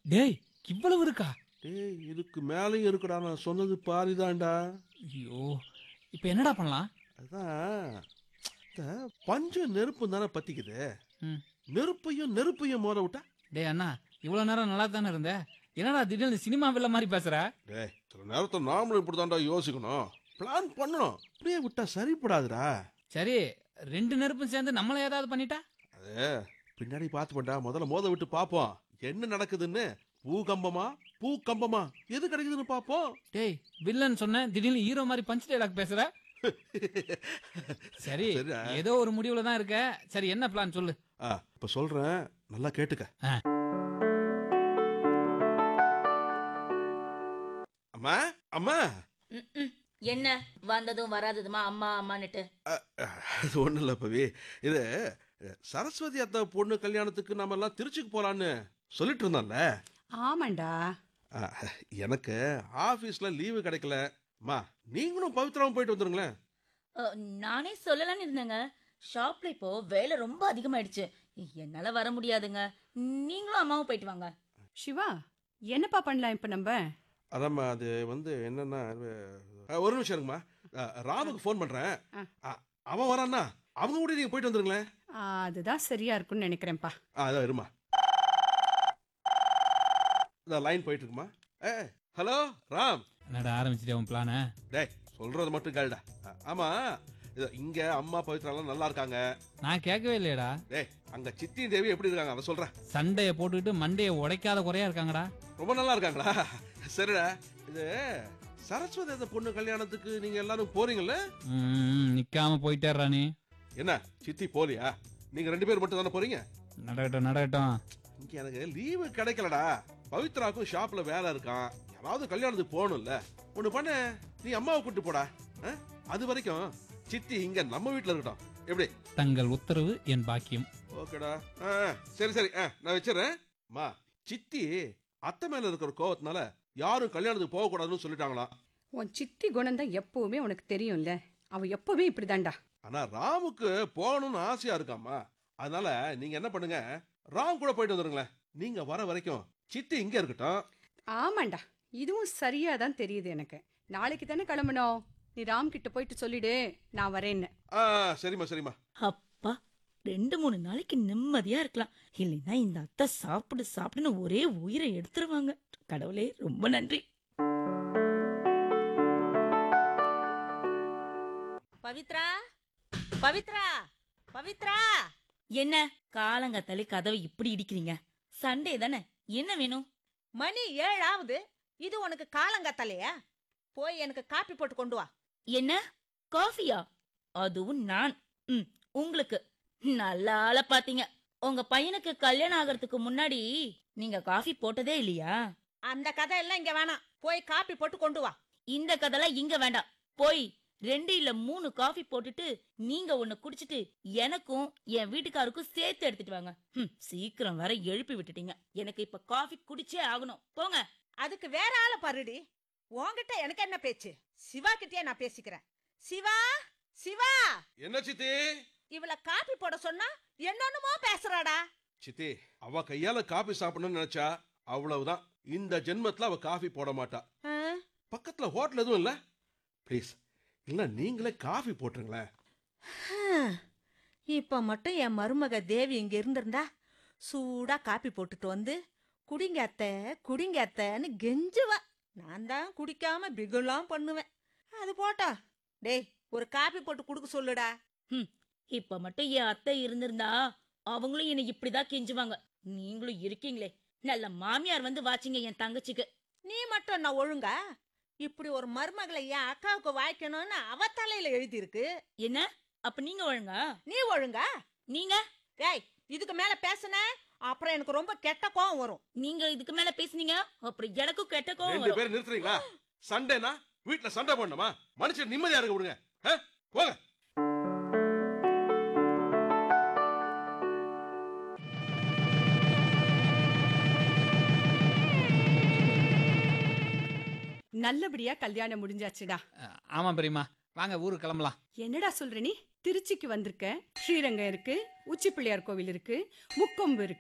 டேய் இவ்வளவு இருக்கா டேய் இதுக்கு மேலேயும் இருக்குடா நான் சொன்னது பாதிதான்டா ஐயோ இப்போ என்னடா பண்ணலாம் அதான் இந்த பஞ்சம் நெருப்பு தானே பத்திக்குது ம். நெருப்பையும் நெருப்பையும் மோத விட்டா டேய் அண்ணா இவ்வளோ நேரம் நல்லா தானே இருந்த என்னடா திடீர்னு சினிமா வில்ல மாதிரி பேசுற டேய் சில நேரத்தை நாமளும் இப்படி யோசிக்கணும் பிளான் பண்ணணும் அப்படியே விட்டா சரிப்படாதுடா சரி ரெண்டு நெருப்பும் சேர்ந்து நம்மள ஏதாவது பண்ணிட்டா அது பின்னாடி பார்த்து பண்ணா முதல்ல மோத விட்டு பார்ப்போம் என்ன நடக்குதுன்னு பூகம்பமா பூகம்பமா எது கிடைக்குதுன்னு பார்ப்போம் டேய் வில்லன் சொன்ன திடீர்னு ஹீரோ மாதிரி பஞ்ச் டைலாக் பேசுற சரி சரிடா. ஏதோ ஒரு முடிவுல தான் இருக்க சரி என்ன பிளான் சொல்லு ஆ இப்ப சொல்றேன் நல்லா கேட்டுக்க ஆ. அம்மா அம்மா ம்ம். என்ன வந்ததும் வராததுமா அம்மா அம்மான்னுட்டு அது ஒன்றும் இல்லை பவி இது சரஸ்வதி அத்தை பொண்ணு கல்யாணத்துக்கு நம்ம எல்லாம் திருச்சிக்கு போலான்னு சொல்லிட்டு இருந்தோம்ல ஆமாண்டா ஆ, எனக்கு ஆஃபீஸில் லீவு கிடைக்கல அம்மா நீங்களும் பவித்ராவும் போயிட்டு வந்துருங்களேன் அ, நானே சொல்லலாம்னு இருந்தேங்க ஷாப்ல இப்போ வேலை ரொம்ப அதிகமாயிடுச்சு என்னால வர முடியாதுங்க நீங்களும் அம்மாவும் போயிட்டு வாங்க சிவா என்னப்பா பண்ணலாம் இப்ப நம்ம அதாம்மா அது வந்து என்னன்னா அஹ், ஒரு நிமிஷம் இருங்கம்மா அஹ், ராமுக்கு ஃபோன் பண்ணுறேன் ஆ. அவன் வரான்னா அவங்க கூட நீங்கள் போயிட்டு வந்துருங்களேன் ஆ, அதுதான் சரியா இருக்கும்னு நினைக்கிறேன்ப்பா ஆ அதான் இருமா இந்த லைன் போயிட்டு இருக்குமா ஏ ஹலோ ராம் என்னடா ஆரம்பிச்சிட்டே உன் பிளான டேய் சொல்றது மட்டும் கேளுடா அ- ஆமா இது இங்க அம்மா பவித்ராலாம் நல்லா இருக்காங்க நான் கேட்கவே இல்லையடா டேய் அங்க சித்தி தேவி எப்படி இருக்காங்க அதை சொல்றேன் சண்டையை போட்டுக்கிட்டு மண்டையை உடைக்காத குறையா இருக்காங்கடா ரொம்ப நல்லா இருக்காங்களா சரிடா இது சரஸ்வதி அந்த பொண்ணு கல்யாணத்துக்கு நீங்க எல்லாரும் போறீங்கல்ல ம், நிக்காம போயிட்டேறா நீ என்ன சித்தி போலியா நீங்க ரெண்டு பேர் மட்டும் தானே போறீங்க நடக்கட்டும் நடக்கட்டும் இங்க எனக்கு லீவு கிடைக்கலடா பவித்ராக்கும் ஷாப்ல வேலை இருக்கான் யாராவது கல்யாணத்துக்கு போகணும்ல ஒண்ணு பண்ண நீ அம்மாவை கூட்டு போடா அ? அது வரைக்கும் சித்தி இங்க நம்ம வீட்ல இருக்கட்டும் எப்படி தங்கள் உத்தரவு என் பாக்கியம் ஓகேடா ஆ, ஆ, சரி சரி ஆ, நான் வச்சிடுறேன் மா சித்தி அத்தை மேல இருக்கிற கோவத்தினால யாரும் கல்யாணத்துக்கு போக கூடாதுன்னு சொல்லிட்டாங்களாம் உன் சித்தி குணம் தான் எப்பவுமே உனக்கு தெரியும்ல அவ எப்பவுமே இப்படிதான்டா ஆனா ராமுக்கு போகணும்னு ஆசையா இருக்காமா அதனால நீங்க என்ன பண்ணுங்க ராம் கூட போயிட்டு வந்துருங்களேன் நீங்க வர வரைக்கும் சித்தி இங்க இருக்கட்டும் ஆமாண்டா இதுவும் சரியா தான் தெரியுது எனக்கு நாளைக்கு தானே கிளம்பணும் நீ ராம் கிட்ட போயிட்டு சொல்லிடு நான் வரேன்னு ஆ சரிம்மா சரிம்மா அப்பா ரெண்டு மூணு நாளைக்கு நிம்மதியா இருக்கலாம் இல்லைன்னா இந்த அத்தை சாப்பிடு சாப்பிடுன்னு ஒரே உயிரை எடுத்துருவாங்க கடவுளே ரொம்ப நன்றி பவித்ரா பவித்ரா பவித்ரா என்ன காலங்கத்தலி கதவை இப்படி இடிக்கிறீங்க சண்டே தானே என்ன வேணும் மணி ஏழாவது இது உனக்கு காலங்கத்தலையா போய் எனக்கு காப்பி போட்டு கொண்டு வா என்ன காஃபியா அதுவும் நான் ம் உங்களுக்கு நல்ல ஆள பாத்தீங்க உங்க பையனுக்கு கல்யாணம் ஆகிறதுக்கு முன்னாடி நீங்க காஃபி போட்டதே இல்லையா அந்த கதை எல்லாம் இங்க வேணாம் போய் காப்பி போட்டு கொண்டு வா இந்த கதைலாம் இங்க வேண்டாம் போய் ரெண்டு இல்ல மூணு காஃபி போட்டுட்டு நீங்க ஒண்ணு குடிச்சிட்டு எனக்கும் என் வீட்டுக்காருக்கும் சேர்த்து எடுத்துட்டு வாங்க ம், சீக்கிரம் வர எழுப்பி விட்டுட்டீங்க எனக்கு இப்ப காஃபி குடிச்சே ஆகணும் போங்க அதுக்கு வேற ஆளை பாருடி உன்கிட்ட எனக்கு என்ன பேச்சு சிவா கிட்டயே நான் பேசிக்கிறேன் சிவா சிவா என்ன சித்தி இவள காப்பி போட சொன்னா என்னென்னமோ பேசுறாடா சித்தி அவ கையால காபி சாப்பிடணும்னு நினைச்சா அவ்வளவுதான் இந்த ஜென்மத்துல அவ காஃபி போட மாட்டா ஆ? பக்கத்துல ஹோட்டல் எதுவும் இல்ல ப்ளீஸ் இல்ல நீங்களே காஃபி போட்டுருங்களேன் ஹம். இப்ப மட்டும் என் மருமக தேவி இங்க இருந்திருந்தா சூடா காப்பி போட்டுட்டு வந்து குடிங்க அத்தை குடிங்க அத்தைன்னு கெஞ்சுவா நான் தான் குடிக்காம பிகுலாம் பண்ணுவேன் அது போட்டா டேய் ஒரு காப்பி போட்டு குடுக்க சொல்லுடா இப்ப மட்டும் என் அத்தை இருந்திருந்தா அவங்களும் என்னை இப்படிதான் கெஞ்சுவாங்க நீங்களும் இருக்கீங்களே நல்ல மாமியார் வந்து வாச்சிங்க என் தங்கச்சிக்கு நீ மட்டும் என்ன ஒழுங்கா இப்படி ஒரு மருமகளை என் அக்காவுக்கு வாய்க்கணும்னு அவ தலையில எழுதியிருக்கு என்ன அப்ப நீங்க ஒழுங்கா நீ ஒழுங்கா நீங்க டேய் இதுக்கு மேல பேசுன அப்புறம் எனக்கு ரொம்ப கெட்ட கோவம் வரும் நீங்க இதுக்கு மேல பேசுனீங்க அப்புறம் எனக்கும் கெட்ட கோவம் ரெண்டு வரும் பேரும் நிறுத்துறீங்களா சண்டேனா வீட்டுல சண்டை போடணுமா மனுஷன் நிம்மதியா இருக்க விடுங்க ஆ? போங்க நல்லபடியா கல்யாணம் முடிஞ்சாச்சுடா அஹ், ஆமா பெரியம்மா வாங்க ஊருக்கு கிளம்பலாம் என்னடா சொல்ற நீ திருச்சிக்கு வந்திருக்க ஸ்ரீரங்கம் இருக்கு உச்சி பிள்ளையார் கோவில் இருக்கு முக்கொம்பு இருக்கு